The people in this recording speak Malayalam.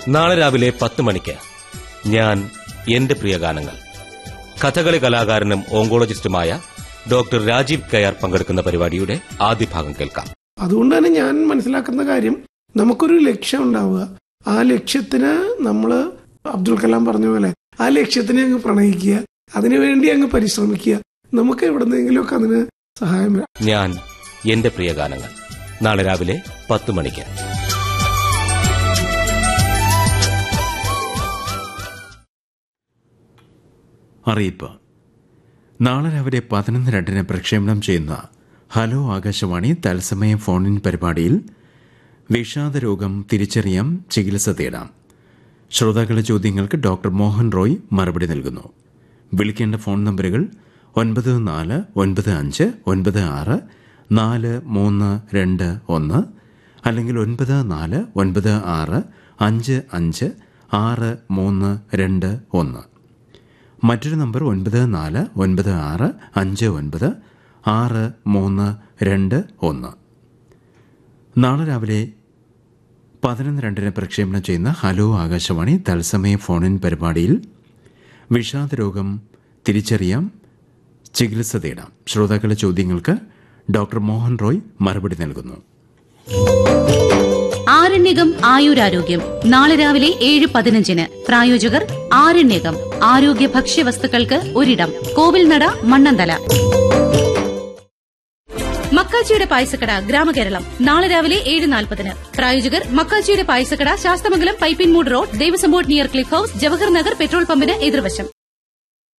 നാളെ രാവിലെ പത്ത് മണിക്ക് ഞാൻ എന്റെ പ്രിയ ഗാനങ്ങൾ കഥകളി കലാകാരനും ഓങ്കോളജിസ്റ്റുമായ ഡോക്ടർ രാജീവ് കയാർ പങ്കെടുക്കുന്ന പരിപാടിയുടെ ആദ്യ ഭാഗം കേൾക്കാം അതുകൊണ്ട് തന്നെ ഞാൻ മനസ്സിലാക്കുന്ന കാര്യം നമുക്കൊരു ലക്ഷ്യം ഉണ്ടാവുക ആ ലക്ഷ്യത്തിന് നമ്മൾ അബ്ദുൽ കലാം പറഞ്ഞ പോലെ ആ ലക്ഷ്യത്തിനെ അങ്ങ് പ്രണയിക്കുക അതിനുവേണ്ടി അങ്ങ് പരിശ്രമിക്കുക നമുക്ക് എവിടെന്നെങ്കിലുമൊക്കെ അതിന് സഹായം വരാം ഞാൻ എന്റെ പ്രിയ ഗാനങ്ങൾ നാളെ രാവിലെ പത്ത് മണിക്ക് അറിയിപ്പ് നാളെ രാവിലെ പതിനൊന്ന് രണ്ടിന് പ്രക്ഷേപണം ചെയ്യുന്ന ഹലോ ആകാശവാണി തത്സമയ ഫോണിൻ പരിപാടിയിൽ വിഷാദരോഗം തിരിച്ചറിയാം ചികിത്സ തേടാം ശ്രോതാക്കളുടെ ചോദ്യങ്ങൾക്ക് ഡോക്ടർ മോഹൻ റോയ് മറുപടി നൽകുന്നു വിളിക്കേണ്ട ഫോൺ നമ്പറുകൾ ഒൻപത് നാല് ഒൻപത് അഞ്ച് ഒൻപത് ആറ് നാല് മൂന്ന് രണ്ട് ഒന്ന് അല്ലെങ്കിൽ ഒൻപത് നാല് ഒൻപത് ആറ് അഞ്ച് അഞ്ച് ആറ് മൂന്ന് രണ്ട് ഒന്ന് മറ്റൊരു നമ്പർ ഒൻപത് നാല് ഒൻപത് ആറ് അഞ്ച് ഒൻപത് ആറ് മൂന്ന് രണ്ട് ഒന്ന് നാളെ രാവിലെ പതിനൊന്ന് രണ്ടിന് പ്രക്ഷേപണം ചെയ്യുന്ന ഹലോ ആകാശവാണി തത്സമയ ഫോണിൻ പരിപാടിയിൽ വിഷാദരോഗം തിരിച്ചറിയാം ചികിത്സ തേടാം ശ്രോതാക്കളുടെ ചോദ്യങ്ങൾക്ക് ഡോക്ടർ മോഹൻ റോയ് മറുപടി നൽകുന്നു ആരണ്യകം ആയുരാരോഗ്യം നാളെ രാവിലെ ഏഴ് പതിനഞ്ചിന് പ്രായോജകർ ആരണ്യകം ആരോഗ്യ ഭക്ഷ്യവസ്തുക്കൾക്ക് ഒരിടം കോവിൽനട മണ്ണന്തല മക്കാച്ചിയുടെ പായസക്കട ഗ്രാമകേരളം നാളെ രാവിലെ ഏഴ് നാൽപ്പതിന് പ്രായോജകർ മക്കാച്ചിയുടെ പായസക്കട Sasthamangalam Pipinmoodu road Devaswom board near Cliff House Jawahar Nagar petrol പമ്പിന് എതിർവശം